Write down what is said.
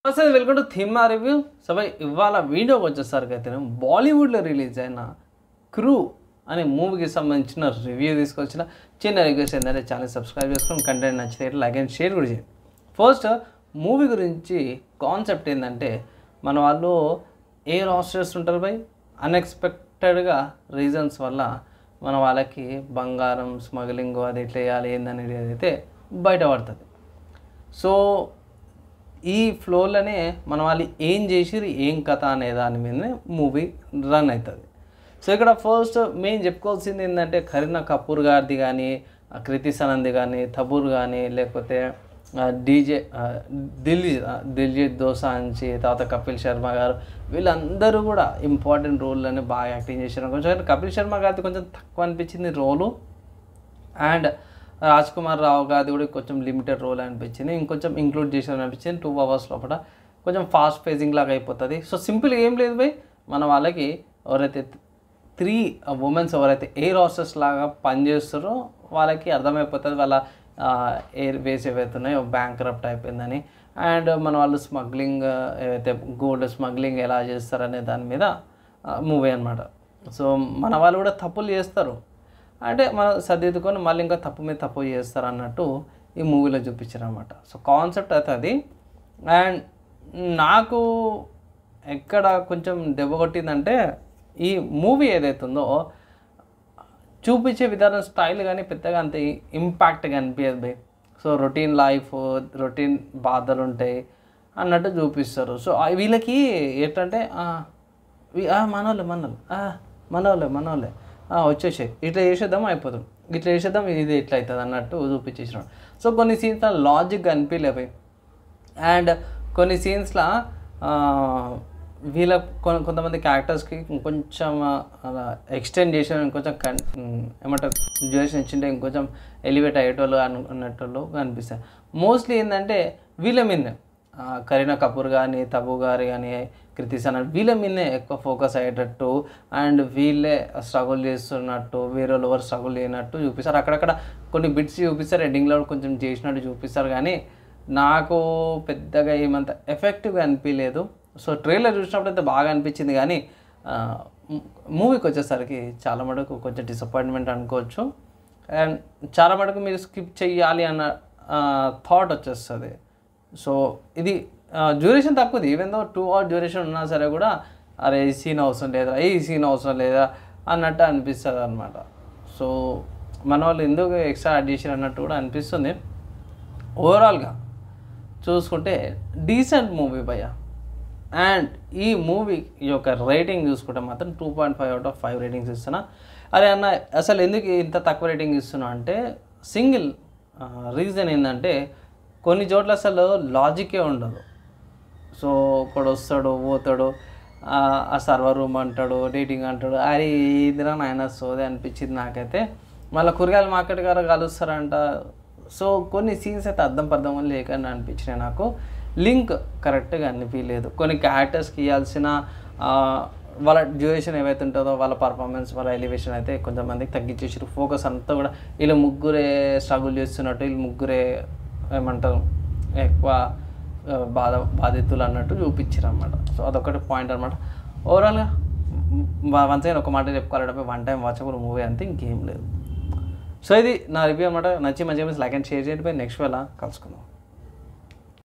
నమస్తే welcome to Thima review so భయ్ ఇవాళ వీడియోకి వచ్చేసరికి అయితే బాలీవుడ్లో రిలీజ్ అయిన క్రూ అనే మూవీకి సంబంధించిన రివ్యూ తీసుకొచ్చిన చిన్న రిక్వెస్ట్ ఏంటంటే ఛానల్ సబ్స్క్రైబ్ చేసుకొని కంటెంట్ నచ్చితే లైక్ అండ్ షేర్ కూడా చేయండి ఫస్ట్ మూవీ గురించి కాన్సెప్ట్ ఏంటంటే మన వాళ్ళు ఏ రాస్టర్స్ ఉంటారు బై అన్ఎక్స్పెక్టెడ్గా రీజన్స్ వల్ల మన వాళ్ళకి బంగారం స్మగ్లింగ్ అది ఎట్లా వేయాలి ఏందనేది అయితే బయటపడుతుంది సో ఈ ఫ్లోలోనే మన వాళ్ళు ఏం చేసిరు ఏం కథ అనే దాని మీదనే మూవీ రన్ అవుతుంది సో ఇక్కడ ఫస్ట్ మెయిన్ చెప్పుకోవాల్సింది ఏంటంటే కరీనా కపూర్ గారిది కానీ కృతి సనంది కానీ తబూర్ కానీ లేకపోతే డీజే దిల్జీ దిల్జీత్ దోసాంచి తర్వాత కపిల్ శర్మ గారు వీళ్ళందరూ కూడా ఇంపార్టెంట్ రోల్లోనే బాగా యాక్టింగ్ చేశారు కొంచెం కపిల్ శర్మ గారిది కొంచెం తక్కువ అనిపించింది రోలు అండ్ రాజ్ కుమార్ రావు గారిది కూడా కొంచెం లిమిటెడ్ రోల్ అనిపించింది ఇంకొంచెం ఇంక్లూడ్ చేసారు అనిపించింది టూ అవర్స్ లోపల కొంచెం ఫాస్ట్ ఫేజింగ్ లాగా అయిపోతుంది సో సింపుల్ ఏం లేదు బై మన వాళ్ళకి ఎవరైతే త్రీ ఉమెన్స్ ఎవరైతే ఎయిర్ హాస్టెస్ లాగా పనిచేస్తారో వాళ్ళకి అర్థమైపోతుంది వాళ్ళ ఎయిర్ వేస్ ఏవైతే ఉన్నాయో బ్యాంక్ కరప్ట్ అయిపోయిందని అండ్ మన వాళ్ళు స్మగ్లింగ్ ఏవైతే గోల్డ్ స్మగ్లింగ్ ఎలా చేస్తారనే దాని మీద మూవీ అనమాట సో మన వాళ్ళు కూడా తప్పులు చేస్తారు అంటే మనం సర్దిద్దుకొని మళ్ళీ ఇంకా తప్పు మీద తప్పు చేస్తారు అన్నట్టు ఈ మూవీలో చూపించారు అనమాట సో కాన్సెప్ట్ అయితే అది అండ్ నాకు ఎక్కడ కొంచెం దెబ్బ కొట్టిందంటే ఈ మూవీ ఏదైతే ఉందో చూపించే విధానం స్టైల్ కానీ పెద్దగా అంత ఇంపాక్ట్గా అనిపించదు బై సో రొటీన్ లైఫ్ రొటీన్ బాధలు ఉంటాయి అన్నట్టు చూపిస్తారు సో ఆ వీళ్ళకి ఏంటంటే ఆ, వి- ఆ, మనోళ్ళే మనోళ్ళు ఆ, మనోళ్ళే మనోళ్ళే ఆ, వచ్చేసాయి ఇట్లా చేసేద్దాం అయిపోతాం ఇట్లా చేసేద్దాం ఇది ఇట్లా అవుతుంది అన్నట్టు చూపించేసినాడు సో కొన్ని సీన్స్ లాజిక్గా అనిపించలేవు అండ్ కొన్ని సీన్స్లో వీళ్ళ కొ- కొంతమంది క్యారెక్టర్స్కి కొంచెం అలా ఎక్స్టెండ్ చేసిన ఇంకొంచెం కన్ ఏమంటారు సిచ్యువేషన్ ఇచ్చింటే ఇంకొంచెం ఎలివేట్ అయ్యేటోళ్ళు అను అన్నట్టు కనిపిస్తాయి మోస్ట్లీ ఏంటంటే వీళ్ళ మీదనే ఆ, కరీనా కపూర్ కానీ తబు గారు కానీ కృతి సనన్ వీళ్ళ మీదనే ఎక్కువ ఫోకస్ అయ్యేటట్టు అండ్ వీళ్ళే స్ట్రగుల్ చేస్తున్నట్టు వేరే వాళ్ళు ఎవరు స్ట్రగుల్ చేయనట్టు చూపిస్తారు అక్కడక్కడ కొన్ని బిట్స్ చూపిస్తారు ఎండింగ్లో కొంచెం చేసినట్టు చూపిస్తారు కానీ నాకు పెద్దగా ఏమంత ఎఫెక్టివ్గా అనిపించలేదు సో ట్రైలర్ చూసినప్పుడు అయితే బాగా అనిపించింది కానీ మూవీకి వచ్చేసరికి చాలా మటుకు కొంచెం డిసప్పాయింట్మెంట్ అనుకోవచ్చు అండ్ చాలా మటుకు మీరు స్కిప్ చెయ్యాలి అన్న థాట్ వచ్చేస్తుంది సో ఇది డ్యూరేషన్ తక్కువది even though two hour duration ఉన్నా సరే కూడా అరే ఈ సీన్ అవసరం లేదా ఈ సీన్ అవసరం లేదా అన్నట్టు అనిపిస్తుంది అనమాట సో మన వాళ్ళు ఎందుకు ఎక్స్ట్రా యాడ్ చేసారు అన్నట్టు కూడా అనిపిస్తుంది ఓవరాల్గా చూసుకుంటే డీసెంట్ మూవీ భయ్య అండ్ ఈ మూవీ యొక్క రేటింగ్ చూసుకుంటే మాత్రం two point five out of five ratings ఇస్తున్నా అరే అన్న అసలు ఎందుకు ఇంత తక్కువ రేటింగ్ ఇస్తున్నా అంటే సింగిల్ రీజన్ ఏంటంటే కొన్ని చోట్ల అసలు లాజికే ఉండదు సో ఒకడు వస్తాడు పోతాడు ఆ, ఆ సర్వర్ రూమ్ అంటాడు డేటింగ్ అంటాడు అరే ఇదిరా నాయన సోదే అనిపించింది నాకైతే మళ్ళీ కూరగాయల మార్కెట్ గారు కలుస్తారంట సో కొన్ని సీన్స్ అయితే అర్థం పర్థం లేకుండా అనిపించినాయి నాకు లింక్ కరెక్ట్గా అనిపించలేదు కొన్ని క్యారెక్టర్స్కి ఇవ్వాల్సిన ఆ, వాళ్ళ డ్యూరేషన్ ఏవైతే ఉంటుందో వాళ్ళ పర్ఫార్మెన్స్ వాళ్ళ ఎలివేషన్ అయితే కొంతమందికి తగ్గించేసారు ఫోకస్ అంతా కూడా వీళ్ళు ముగ్గురే స్ట్రగుల్ చేస్తున్నట్టు వీళ్ళు ముగ్గురే ఏమంటారు ఎక్కువ ఆ, బాధ బాధితులు అన్నట్టు చూపించారు అనమాట సో అదొకటి పాయింట్ అనమాట ఓవరాల్గా వన్స్ అయినా ఒక మాట చెప్పుకోవాలంటే వన్ టైం వాచబుల్ మూవీ అంతే ఇంకేం లేదు సో ఇది నా రివ్యూ అనమాట నచ్చి మంచిగా లైక్ అండ్ షేర్ చేయండి నెక్స్ట్ వేళ కలుసుకుందాం